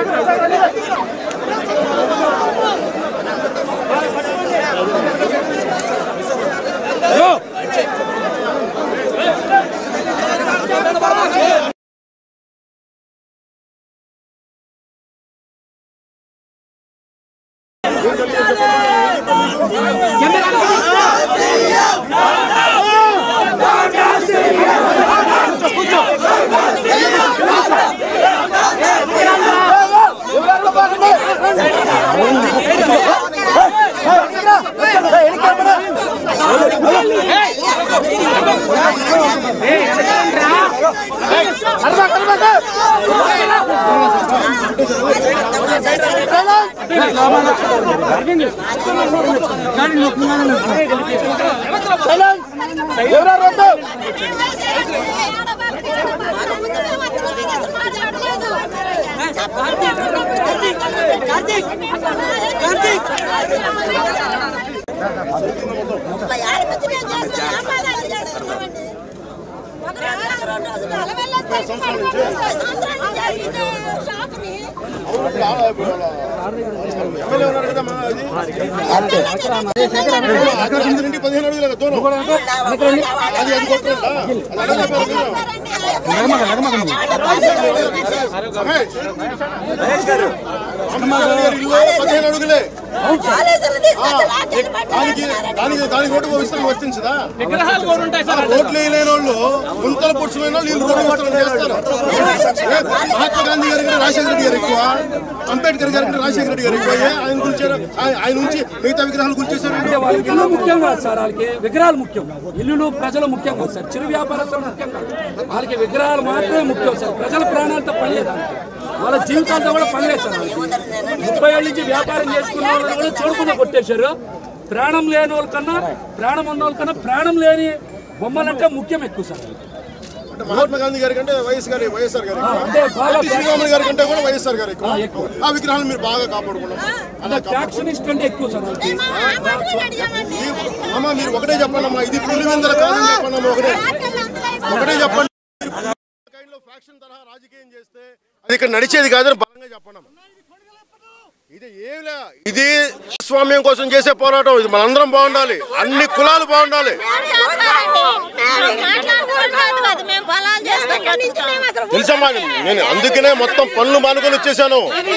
షాప్ని ఎమ్మెల్యే ఉన్నారు కదా మా అది అక్కడ ముందు నుండి పదిహేను అడుగులు కదా దూరం అది అది కొట్టండి అది అలా చెప్పారు మీరు. మహేష్. అమ్మాయి గారి ఇల్లు పదిహేను అడుగులే కాలేజీలు తీసుకొచ్చి లాఠీలు దానికి దానికి దానికి రోడ్డు విస్తరణ వర్తించదా విగ్రహాలు కూడా ఉంటాయి సార్ రోడ్లు వేయలేని వాళ్ళు గుంతల పొడుచులైన వాళ్ళు వీళ్ళు రోడ్డు విస్తరణ చేస్తారు ఏ, మహాత్మా గాంధీ గారి కంటే రాజశేఖర రెడ్డి గారు ఎక్కువ అంబేద్కర్ గారి కంటే రాజశేఖర రెడ్డి గారు ఎక్కువ ఏ, ఆయన గురించారు ఆయన ఆయన నుంచి మిగతా విగ్రహాలు గురించేశారు వాళ్ళకి ఇల్లు ముఖ్యం కాదు సార్ వాళ్ళకి విగ్రహాలు ముఖ్యం ఇల్లులు ప్రజలు ముఖ్యం కాదు సార్ చిరు వ్యాపారస్తులు ముఖ్యం కాదు వాళ్ళకి విగ్రహాలు మాత్రమే ముఖ్యం సార్ ప్రజల ప్రాణాలతో పని లేదు వాళ్ళకి. వాళ్ళ జీవితాలతో కూడా పని లేదు సార్ వాళ్ళకి ముప్పై ఏళ్ళ నుంచి వ్యాపారం చేసుకున్న వాళ్ళని కూడా చూడకుండా కొట్టేశారు ప్రాణం లేని వాళ్ళకన్నా ప్రాణం ఉన్న వాళ్ళకన్నా ప్రాణం లేని బొమ్మలంటే ముఖ్యం ఎక్కువ సార్ అంటే మహాత్మా గాంధీ గారి కంటే వైఎస్ గారి వైఎస్ఆర్ గారు ఎక్కువ. అంటే బాగా ఎన్టీ శ్రీరాములు గారి కంటే కూడా వైఎస్ఆర్ గారు ఎక్కువ ఎక్కువ. ఆ విగ్రహాలు మీరు బాగా కాపాడుకున్నాం అలా కాపాడు ఫ్యాక్షనిస్ట్ కంటే ఎక్కువ సార్ వాళ్ళకి అమ్మ మీరు ఒకటే చెప్పండి అమ్మా ఇది పులివెందల కాలం చెప్పండి అమ్మా ఒకటే ఒకటే చెప్పండి కైండ్లో ఫ్యాక్షన్ తరహా రాజకీయం చేస్తే అది ఇక్కడ నడిచేది కాదని బలంగా చెప్పండి అమ్మా. ఇది ఏమిలే ఇది స్వామ్యం కోసం చేసే పోరాటం ఇది మనందరం బాగుండాలి అన్ని కులాలు బాగుండాలి మేము పొలాలు చేసుకుంటాం తెలుసమ్మా నేను అందుకనే మొత్తం పనులు మానుకొని వచ్చేసాను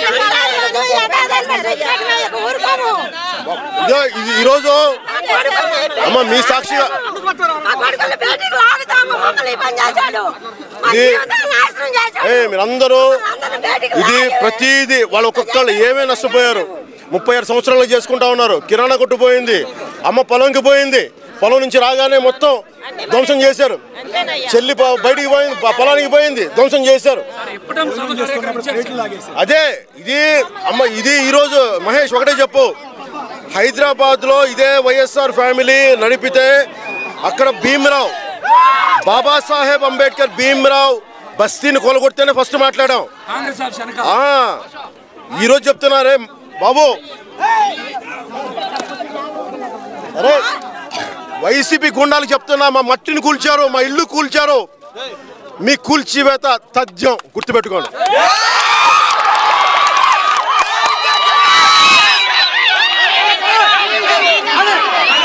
ఊరుకోము ఇదో ఇది ఈరోజు అమ్మ మీ సాక్షిగా మా కొడుకులు బయటికి లాగుతాము మమ్మల్ని ఈ పని చేశాడు మా ఇది- జీవితాలు నాశనం చేశాడు ఏ మీరందరూ అందరిని బయటికి ఇది లాగాడు. ప్రతిదీ వాళ్ళ ఒక్కొక్కళ్ళు ఏమే నష్టపోయారు ముప్పై ఆరు సంవత్సరాలు చేసుకుంటా ఉన్నారు కిరాణా కొట్టు పోయింది అమ్మ పొలంకి పోయింది పొలం నుంచి రాగానే మొత్తం ధ్వంసం చేశారు చెల్లి ప- బయటికి పోయింది ప- పొలానికి పోయింది ధ్వంసం చేశారు ఎప్పుడూ సభ కార్యక్రమం అదే ఇది అమ్మ ఇది ఈరోజు మహేష్ ఒకటే చెప్పు హైదరాబాద్ లో ఇదే వైఎస్ఆర్ ఫ్యామిలీ నడిపితే అక్కడ భీమ్రావ్ బాబాసాహెబ్ అంబేద్కర్ భీమ్రావ్ బస్తీని కొలగొడితేనే ఫస్ట్ మాట్లాడాం కాంగ్రెస్ ఆఫీస్ వెనక ఆ, ఈరోజు చెప్తున్నారే బాబు అరే వైసీపీ గుండాలు చెప్తున్నా మా మట్టిని కూల్చారు మా ఇల్లు కూల్చారు మీ కూల్చివేత తథ్యం గుర్తుపెట్టుకోండి